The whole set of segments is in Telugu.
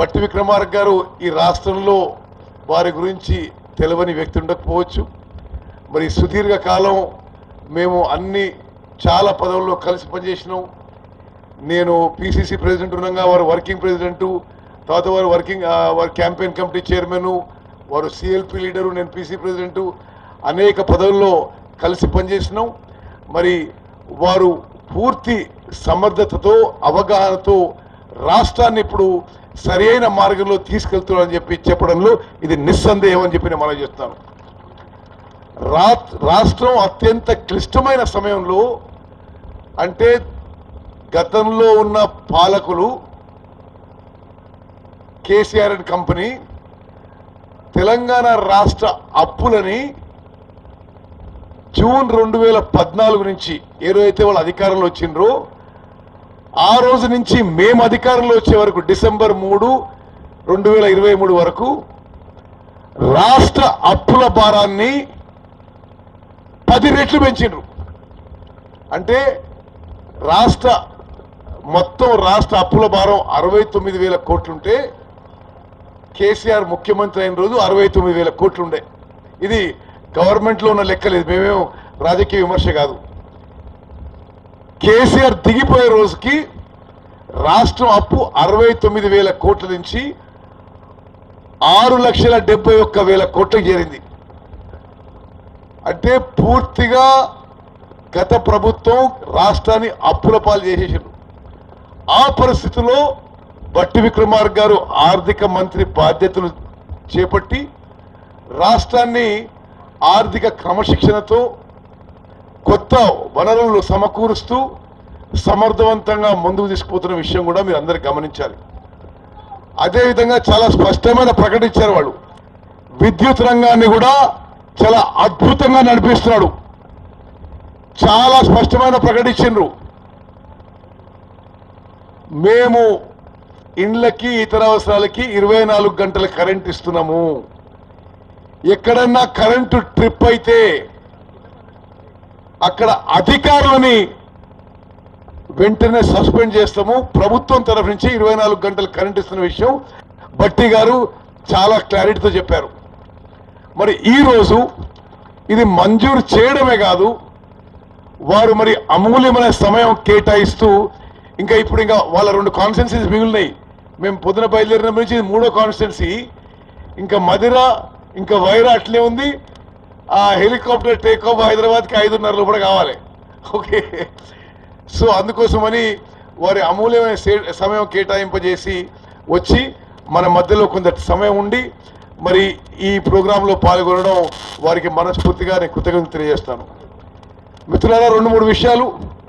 బట్టి విక్రమార్క గారు ఈ రాష్ట్రంలో వారి గురించి తెలియని వ్యక్తి ఉండకపోవచ్చు మరి సుదీర్ఘ కాలం మేము అన్ని చాలా పదవుల్లో కలిసి పనిచేసినాం నేను పిసిసి ప్రెసిడెంట్ ఉండగా వారు వర్కింగ్ ప్రెసిడెంట్ తర్వాత వారు వర్కింగ్ ఆ, వారు క్యాంపెయిన్ కమిటీ చైర్మన్ వారు సిఎల్పి లీడరు నేను పిసి ప్రెసిడెంట్ అనేక పదవుల్లో కలిసి పనిచేసినాం మరి వారు పూర్తి సమర్థతతో అవగాహనతో రాష్ట్రాన్ని ఇప్పుడు సరైన మార్గంలో తీసుకెళ్తున్నారని చెప్పి చెప్పడంలో ఇది నిస్సందేహం అని చెప్పి నేను మనం చేస్తాను రా రాష్ట్రం అత్యంత క్లిష్టమైన సమయంలో అంటే గతంలో ఉన్న పాలకులు కేసీఆర్ అండ్ కంపెనీ తెలంగాణ రాష్ట్ర అప్పులని జూన్ రెండు వేల పద్నాలుగు నుంచి ఏదైతే వాళ్ళు అధికారంలో వచ్చిండ్రో ఆ రోజు నుంచి మేము అధికారంలో వచ్చే వరకు డిసెంబర్ మూడు రెండు వేల ఇరవై మూడు వరకు రాష్ట్ర అప్పుల భారాన్ని పది రెట్లు పెంచిండ్రు అంటే రాష్ట్ర మొత్తం రాష్ట్ర అప్పుల భారం అరవై తొమ్మిది వేల కోట్లుంటే కేసీఆర్ ముఖ్యమంత్రి అయిన రోజు అరవై తొమ్మిది వేల కోట్లుండే ఇది గవర్నమెంట్లో ఉన్న లెక్కలేదు మేమేం రాజకీయ విమర్శ కాదు కేసీఆర్ దిగిపోయే రోజుకి రాష్ట్రం అప్పు అరవై తొమ్మిది వేల కోట్ల నుంచి ఆరు లక్షల డెబ్బై ఒక్క వేల కోట్లకు చేరింది అంటే పూర్తిగా గత ప్రభుత్వం రాష్ట్రాన్ని అప్పుల పాలు చేసేసారు ఆ పరిస్థితిలో బట్టి విక్రమార్క గారు ఆర్థిక మంత్రి బాధ్యతలు చేపట్టి రాష్ట్రాన్ని ఆర్థిక క్రమశిక్షణతో కొత్త వనరులు సమకూరుస్తూ సమర్థవంతంగా ముందుకు తీసుకుపోతున్న విషయం కూడా మీరు అందరు గమనించాలి అదేవిధంగా చాలా స్పష్టమైన ప్రకటించారు వాళ్ళు విద్యుత్ రంగాన్ని కూడా చాలా అద్భుతంగా నడిపిస్తున్నాడు చాలా స్పష్టమైన ప్రకటించిండ్రు మేము ఇండ్లకి ఇతర అవసరాలకి ఇరవై నాలుగు గంటల కరెంట్ ఇస్తున్నాము ఎక్కడన్నా కరెంటు ట్రిప్ అయితే అక్కడ అధికారులని వెంటనే సస్పెండ్ చేస్తాము ప్రభుత్వం తరఫు నుంచి ఇరవై నాలుగు గంటలు కరెంట్ ఇస్తున్న విషయం బట్టి గారు చాలా క్లారిటీతో చెప్పారు మరి ఈ రోజు ఇది మంజూరు చేయడమే కాదు వారు మరి అమూల్యమైన సమయం కేటాయిస్తూ ఇంకా ఇప్పుడు ఇంకా వాళ్ళ రెండు కాన్స్టిట్యున్సీస్ మిగిలినాయి మేము పొద్దున బయలుదేరిన నుంచి ఇది మూడో కాన్స్టిట్యున్సీ ఇంకా మదిర ఇంకా వైరా అట్లే ఉంది ఆ హెలికాప్టర్ టేక్ ఆఫ్ హైదరాబాద్కి ఐదున్నర లోపల కావాలి ఓకే సో అందుకోసమని వారి అమూల్యమైన సే- సమయం కేటాయింపజేసి వచ్చి మన మధ్యలో కొంత సమయం ఉండి మరి ఈ ప్రోగ్రాంలో పాల్గొనడం వారికి మనస్ఫూర్తిగా నేను కృతజ్ఞతలు తెలియజేస్తాను మిత్రులారా రెండు మూడు విషయాలు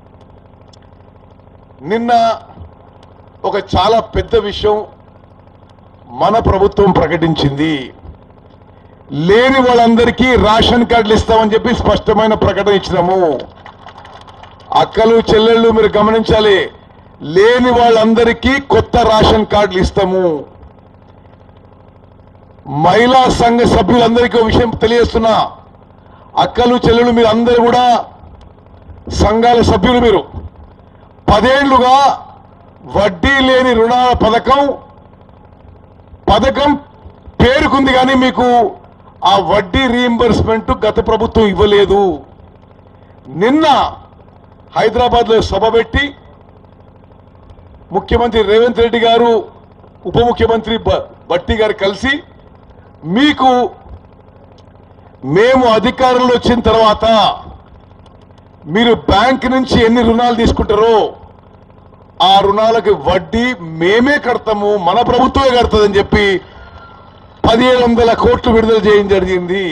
నిన్న ఒక చాలా పెద్ద విషయం మన ప్రభుత్వం ప్రకటించింది లేని వాళ్ళందరికీ రేషన్ కార్డులు ఇస్తామని చెప్పి స్పష్టమైన ప్రకటన ఇచ్చినాము అక్కలు చెల్లెళ్ళు మీరు గమనించాలి లేని వాళ్ళందరికీ కొత్త రేషన్ కార్డులు ఇస్తాము మహిళా సంఘ సభ్యులందరికీ ఒక విషయం తెలియజేస్తున్నా అక్కలు చెల్లెలు మీరు అందరూ కూడా సంఘాల సభ్యులు మీరు పదేళ్లుగా వడ్డీ లేని రుణాల పథకం పథకం పేరుకుంది కానీ మీకు ఆ వడ్డీ రీఎంబర్స్మెంట్ గత ప్రభుత్వం ఇవ్వలేదు నిన్న హైదరాబాద్ లో సభ పెట్టి ముఖ్యమంత్రి రేవంత్ రెడ్డి గారు ఉప ముఖ్యమంత్రి బ- బట్టి గారు కలిసి మీకు మేము అధికారంలో వచ్చిన తర్వాత మీరు బ్యాంక్ నుంచి ఎన్ని రుణాలు తీసుకుంటారో ఆ రుణాలకి వడ్డీ మేమే కడతాము మన ప్రభుత్వమే కడతదని చెప్పి పదిహేను వందల కోట్లు విడుదల చేయడం జరిగింది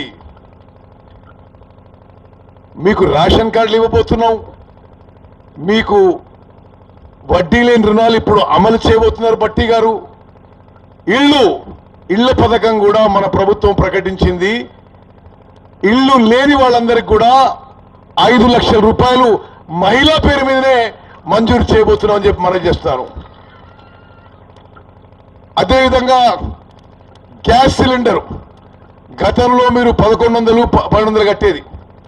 మీకు రేషన్ కార్డులు ఇవ్వబోతున్నాం మీకు వడ్డీ లేని రుణాలు ఇప్పుడు అమలు చేయబోతున్నారు బట్టి గారు ఇళ్ళు ఇళ్ల పథకం కూడా మన ప్రభుత్వం ప్రకటించింది ఇల్లు లేని వాళ్ళందరికీ కూడా ఐదు లక్షల రూపాయలు మహిళా పేరు మీదనే మంజూరు చేయబోతున్నాం అని చెప్పి మనం చేస్తాను అదేవిధంగా గ్యాస్ సిలిండర్ గతంలో మీరు పదకొండు వందలు ప- పన్నెండు వందలు కట్టేది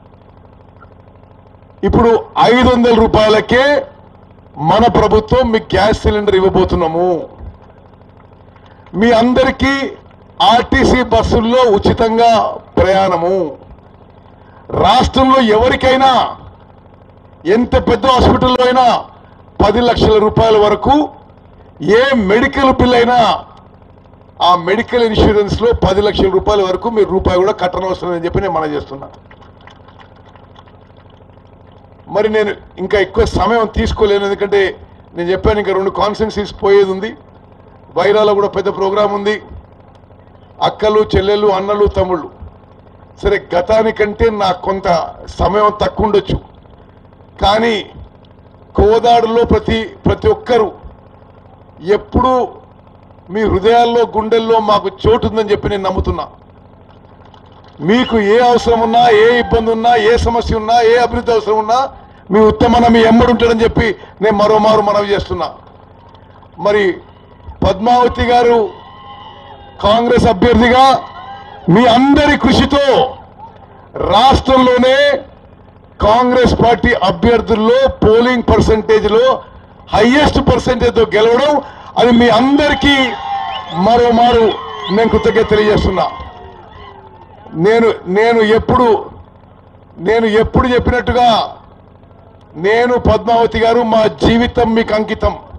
ఇప్పుడు ఐదు వందల రూపాయలకే మన ప్రభుత్వం మీకు గ్యాస్ సిలిండర్ ఇవ్వబోతున్నాము మీ అందరికీ ఆర్టీసీ బస్సుల్లో ఉచితంగా ప్రయాణము రాష్ట్రంలో ఎవరికైనా ఎంత పెద్ద హాస్పిటల్లో అయినా పది లక్షల రూపాయల వరకు ఏ మెడికల్ బిల్ అయినా ఆ మెడికల్ ఇన్సూరెన్స్ లో పది లక్షల రూపాయల వరకు మీరు రూపాయి కూడా కట్టనవసరం అని చెప్పి నేను మనం చేస్తున్నా మరి నేను ఇంకా ఎక్కువ సమయం తీసుకోలేను ఎందుకంటే నేను చెప్పాను ఇంకా రెండు కాన్సెన్సీస్ పోయేది ఉంది వైరాలో కూడా పెద్ద ప్రోగ్రాం ఉంది అక్కలు చెల్లెళ్ళు అన్నలు తమ్ముళ్ళు సరే గతానికంటే నాకు కొంత సమయం తక్కువ ఉండొచ్చు కానీ కోదాడులో ప్రతి ప్రతి ఒక్కరూ ఎప్పుడూ మీ హృదయాల్లో గుండెల్లో మాకు చోటు ఉందని చెప్పి నేను నమ్ముతున్నా మీకు ఏ అవసరం ఉన్నా ఏ ఇబ్బంది ఉన్నా ఏ సమస్య ఉన్నా ఏ అభివృద్ధి అవసరం ఉన్నా మీ ఉత్తమన మీ ఎమ్మడి ఉంటాడని చెప్పి నేను మరోమారు మనవి చేస్తున్నా మరి పద్మావతి గారు కాంగ్రెస్ అభ్యర్థిగా మీ అందరి కృషితో రాష్ట్రంలోనే కాంగ్రెస్ పార్టీ అభ్యర్థుల్లో పోలింగ్ పర్సంటేజ్ లో హైయెస్ట్ పర్సంటేజ్ తో గెలవడం అది మీ అందరికీ మరోమారు నేను కృతజ్ఞత తెలియజేస్తున్నా నేను నేను ఎప్పుడు నేను ఎప్పుడు చెప్పినట్టుగా నేను పద్మావతి గారు మా జీవితం మీకు అంకితం